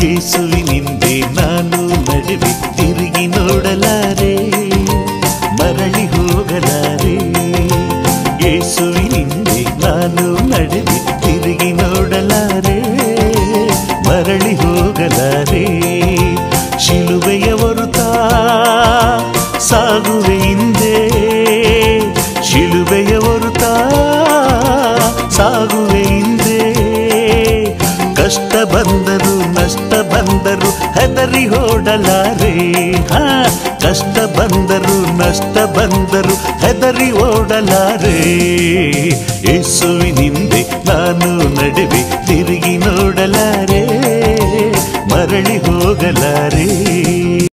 ಯೇಸುವಿನಿಂದೆ ನಾನು ನಡುವೆ ತಿರುಗಿ ನೋಡಲಾರೆ ಮರಳಿ ಹೋಗಲಾರೆ ಯೇಸುವಿನಿಂದೆ ನಾನು ನಡುವೆ ತಿರುಗಿ ನೋಡಲಾರೆ ಮರಳಿ ಹೋಗಲಾರೆ ಶಿಲುಬೆಯ ಹೊರುತ್ತಾ ಸಾಗುವೆ ಹಿಂದೆ ಶಿಲುಬೆಯ ಹೊರುತ್ತಾ ಸಾಗುವೆ ಹಿಂದೆ ಕಷ್ಟ ಬಂದರು ನಷ್ಟ ಬಂದರು ಹೆದರಿ ಓಡಲಾರೆ ಹಾ ಕಷ್ಟ ಬಂದರು ನಷ್ಟ ಬಂದರು ಹೆದರಿ ಓಡಲಾರೆ ಯೇಸುವಿನಿಂದೆ ನಾನು ನಡುವೆ ತಿರುಗಿ ನೋಡಲಾರೆ ಮರಳಿ ಹೋಗಲಾರೆ